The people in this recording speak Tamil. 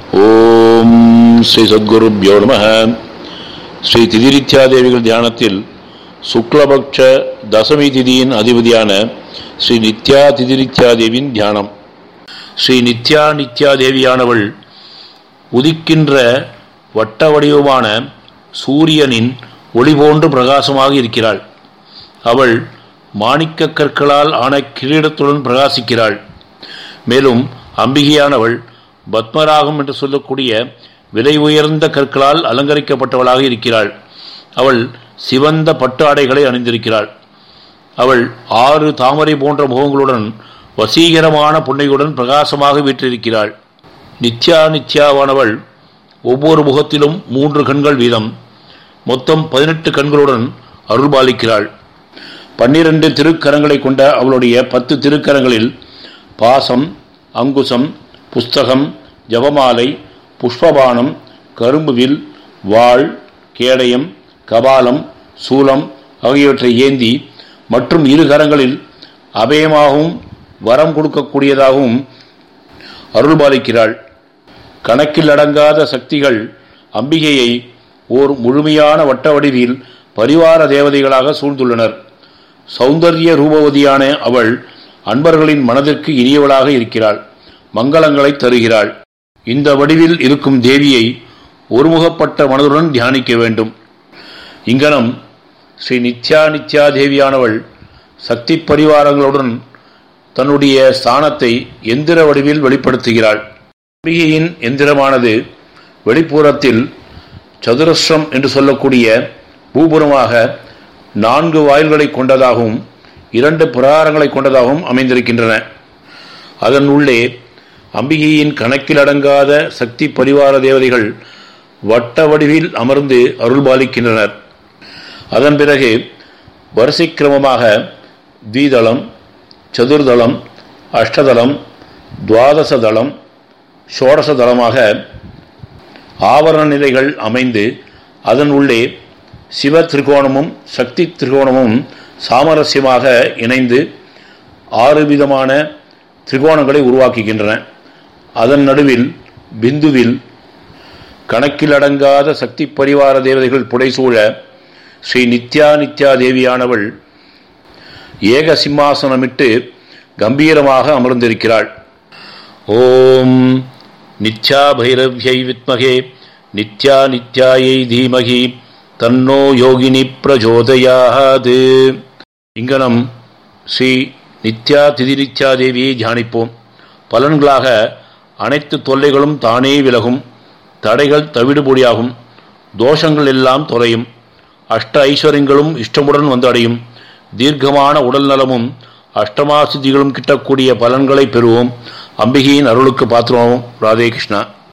ஓம் ஸ்ரீ சத்குருப்யோ நம ஸ்ரீ திதிரித்யாதேவிகள் தியானத்தில் சுக்லபக்ஷ தசமி திதியின் அதிபதியான ஸ்ரீ நித்யா திதிரித்யாதேவியின் தியானம் ஸ்ரீ நித்யா நித்யாதேவியானவள் உதிக்கின்ற வட்ட வடிவமான சூரியனின் ஒளி போன்று பிரகாசமாக இருக்கிறாள் அவள் மாணிக்கக் கற்களால் ஆன கிரீடத்துடன் பிரகாசிக்கிறாள் மேலும் அம்பிகையானவள் பத்மராகம் என்று சொல்லக்கூடிய விலை உயர்ந்த கற்களால் அலங்கரிக்கப்பட்டவளாக இருக்கிறாள் அவள் சிவந்த பட்டு ஆடைகளை அணிந்திருக்கிறாள் அவள் ஆறு தாமரை போன்ற முகங்களுடன் வசீகரமான புன்னையுடன் பிரகாசமாக வீற்றிருக்கிறாள் நித்யா நித்யாவானவள் ஒவ்வொரு முகத்திலும் மூன்று கண்கள் வீதம் மொத்தம் பதினெட்டு கண்களுடன் அருள்பாலிக்கிறாள் பன்னிரண்டு திருக்கரங்களை கொண்ட அவளுடைய பத்து திருக்கரங்களில் பாசம் அங்குசம் புஸ்தகம் ஜபமாலை புஷ்பபானம் கரும்புவில் வாள் கேடயம் கபாலம் சூலம் ஆகியவற்றை ஏந்தி மற்றும் இரு கரங்களில் அபயமாகவும் வரம் கொடுக்கக்கூடியதாகவும் அருள்பாலிக்கிறாள் கணக்கில் அடங்காத சக்திகள் அம்பிகையை ஓர் முழுமையான வட்ட வடிவில் பரிவார தேவதைகளாக சூழ்ந்துள்ளனர் சௌந்தர்ய ரூபவதியான அவள் அன்பர்களின் மனதிற்கு இனியவளாக இருக்கிறாள் மங்களங்களை தருகிறாள் இந்த வடிவில் இருக்கும் தேவியை ஒருமுகப்பட்ட மனதுடன் தியானிக்க வேண்டும் இங்கனம் ஸ்ரீ நித்யா நித்யா தேவியானவள் சக்தி பரிவாரங்களுடன் தன்னுடைய ஸ்தானத்தை எந்திர வடிவில் வெளிப்படுத்துகிறாள் அம்பிகையின் எந்திரமானது வெளிப்புறத்தில் சதுரஸ்ரம் என்று சொல்லக்கூடிய பூபுரமாக நான்கு வாயில்களை கொண்டதாகவும் இரண்டு பிரகாரங்களை கொண்டதாகவும் அமைந்திருக்கின்றன அதன் உள்ளே அம்பிகையின் கணக்கில் அடங்காத சக்தி பரிவார தேவதைகள் வட்ட வடிவில் அமர்ந்து அருள்பாலிக்கின்றனர் அதன் பிறகு வரிசை கிரமமாக தீதளம் சதுர்தளம் அஷ்டதளம் துவாதச தளம் ஷோடச தளமாக ஆவரண நிலைகள் அமைந்து அதன் உள்ளே சிவ திரிகோணமும் சக்தி திரிகோணமும் சாமரஸ்யமாக இணைந்து ஆறு விதமான திரிகோணங்களை உருவாக்குகின்றன அதன் நடுவில் பிந்துவில் கணக்கில் அடங்காத சக்தி பரிவார தேவதைகள் புடைசூழ ஸ்ரீ நித்யா நித்யா தேவியானவள் ஏக சிம்மாசனமிட்டு கம்பீரமாக அமர்ந்திருக்கிறாள் ஓம் நித்யா பைரவ்யை வித்மகே நித்யா நித்யாயை தீமகி தன்னோ யோகினி பிரஜோதயாது இங்கனம் ஸ்ரீ நித்யா திதிரித்யா தேவியை தியானிப்போம் பலன்களாக அனைத்து தொல்லைகளும் தானே விலகும் தடைகள் தவிடுபொடியாகும் தோஷங்கள் எல்லாம் தொலையும் அஷ்ட ஐஸ்வர்யங்களும் இஷ்டமுடன் வந்து அடையும் தீர்க்கமான உடல் நலமும் அஷ்டமாசித்திகளும் கிட்டக்கூடிய பலன்களை பெறுவோம் அம்பிகையின் அருளுக்கு பாத்திரமாவும் ராதே கிருஷ்ணா